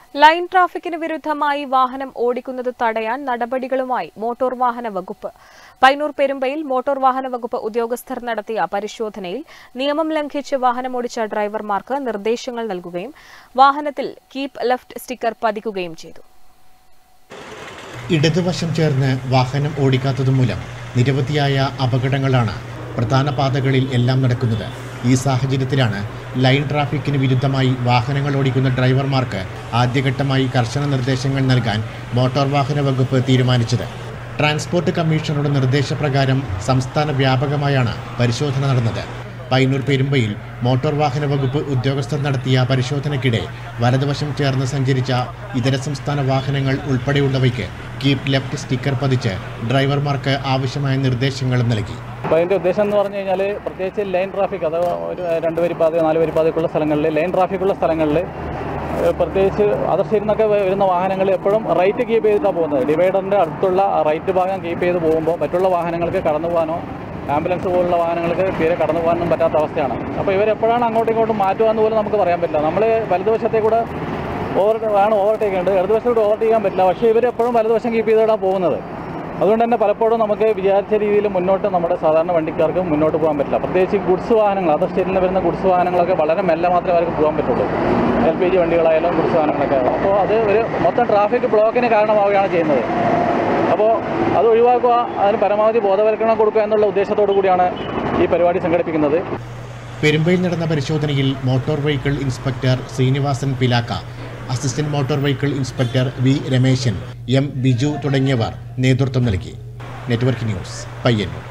line ട്രാഫിക്കിന് വിരുദ്ധമായി വാഹനം ഓടിക്കുന്നത് തടയാൻ നടപടികളുമായി മോട്ടോർ വാഹന വകുപ്പ് പൈനൂർ പെരുമ്പയിൽ മോട്ടോർ വാഹന വകുപ്പ് ഉദ്യോഗസ്ഥർ നടത്തിയ പരിശോധനയിൽ നിയമം ലംഘിച്ച് വാഹനമോടിച്ച ഡ്രൈവർമാർക്ക് നിർദ്ദേശങ്ങൾ നൽകുകയും വാഹനത്തിൽ കീപ് ലെഫ്റ്റ് സ്റ്റിക്കർ പതിക്കുകയും ചെയ്തു ഇടതുവശം ചേർന്ന് വാഹനം ഓടിക്കാത്തതുമൂലം നിരവധിയായ അപകടങ്ങളാണ് പ്രധാന പാതകളിൽ എല്ലാം നടക്കുന്നത് ഈ സാഹചര്യത്തിലാണ് ലൈൻ ട്രാഫിക്കിന് വിരുദ്ധമായി വാഹനങ്ങൾ ഓടിക്കുന്ന ഡ്രൈവർമാർക്ക് ആദ്യഘട്ടമായി കർശന നിർദ്ദേശങ്ങൾ നൽകാൻ മോട്ടോർ വാഹന വകുപ്പ് തീരുമാനിച്ചത് ട്രാൻസ്പോർട്ട് കമ്മീഷണറുടെ നിർദ്ദേശപ്രകാരം സംസ്ഥാന വ്യാപകമായാണ് പരിശോധന നടന്നത് പൈനൂർ പെരുമ്പയിൽ മോട്ടോർ വാഹന വകുപ്പ് ഉദ്യോഗസ്ഥർ നടത്തിയ പരിശോധനയ്ക്കിടെ വലതുവശം ചേർന്ന് സഞ്ചരിച്ച ഇതര സംസ്ഥാന വാഹനങ്ങൾ ഉൾപ്പെടെയുള്ളവയ്ക്ക് കീപ് ലെഫ്റ്റ് സ്റ്റിക്കർ പതിച്ച് ഡ്രൈവർമാർക്ക് ആവശ്യമായ നിർദ്ദേശങ്ങളും നൽകി അപ്പോൾ അതിൻ്റെ ഉദ്ദേശം എന്ന് പറഞ്ഞു കഴിഞ്ഞാൽ പ്രത്യേകിച്ച് ലൈൻ ട്രാഫിക് അഥവാ ഒരു രണ്ട് വരി പാത നാല് വരി പാതയ്ക്കുള്ള സ്ഥലങ്ങളിൽ ലൈൻ ട്രാഫിക്കുള്ള സ്ഥലങ്ങളിൽ ഏഹ് പ്രത്യേകിച്ച് അതർ സൈഡിൽ നിന്നൊക്കെ വരുന്ന വാഹനങ്ങൾ എപ്പോഴും റൈറ്റ് കീപ്പ് ചെയ്തിട്ടാണ് പോകുന്നത് ഡിവൈഡറിൻ്റെ അടുത്തുള്ള റൈറ്റ് ഭാഗം കീപ്പ് ചെയ്ത് പോകുമ്പോൾ മറ്റുള്ള വാഹനങ്ങൾക്ക് കടന്നു പോകാനോ ആംബുലൻസ് പോലുള്ള വാഹനങ്ങൾക്ക് തീരെ കടന്നു പോകാനൊന്നും പറ്റാത്ത അവസ്ഥയാണ് അപ്പോൾ ഇവരെപ്പോഴാണ് അങ്ങോട്ടും ഇങ്ങോട്ടും മാറ്റുകയെന്ന് പോലും നമുക്ക് പറയാൻ പറ്റില്ല നമ്മൾ വലതുവശത്തെ കൂടെ ഓവർ ആണ് ഓവർടേക്ക് ചെയ്യേണ്ടത് ഇടതുവശത്തോട് ഓവർടേക്ക് ചെയ്യാൻ പറ്റില്ല പക്ഷേ ഇവർ എപ്പോഴും വലതുവശം കീപ്പ് ചെയ്തിട്ടാണ് പോകുന്നത് അതുകൊണ്ട് തന്നെ പലപ്പോഴും നമുക്ക് വിചാരിച്ച രീതിയിൽ മുന്നോട്ട് നമ്മുടെ സാധാരണ വണ്ടിക്കാർക്ക് മുന്നോട്ട് പോകാൻ പറ്റില്ല പ്രത്യേകിച്ച് ഗുഡ്സ് വാഹനങ്ങൾ അതർ സ്റ്റേറ്റിൽ നിന്ന് വരുന്ന ഗുഡ്സ് വാഹനങ്ങളൊക്കെ വളരെ മെല്ലെ മാത്രമേ അവർക്ക് പോകാൻ പറ്റുള്ളൂ എൽ പി ജി വണ്ടികളായാലും ഗുഡ്സ് വാഹനങ്ങളൊക്കെ ആയാലും അപ്പോൾ അത് ഒരു മൊത്തം ട്രാഫിക് ബ്ലോക്കിന് കാരണമാവുകയാണ് ചെയ്യുന്നത് അപ്പോൾ അത് ഒഴിവാക്കുക അതിന് പരമാവധി ബോധവൽക്കരണം കൊടുക്കുക എന്നുള്ള ഉദ്ദേശത്തോടു കൂടിയാണ് ഈ പരിപാടി സംഘടിപ്പിക്കുന്നത് പെരുമ്പയിൽ നടന്ന പരിശോധനയിൽ motor vehicle inspector Sreenivasan Pilakka assistant motor vehicle inspector V Rameshan M Biju തുടങ്ങിയവർ നേതൃത്വം നൽകി നെറ്റ്വർക്ക് ന്യൂസ് പയ്യന്നൂർ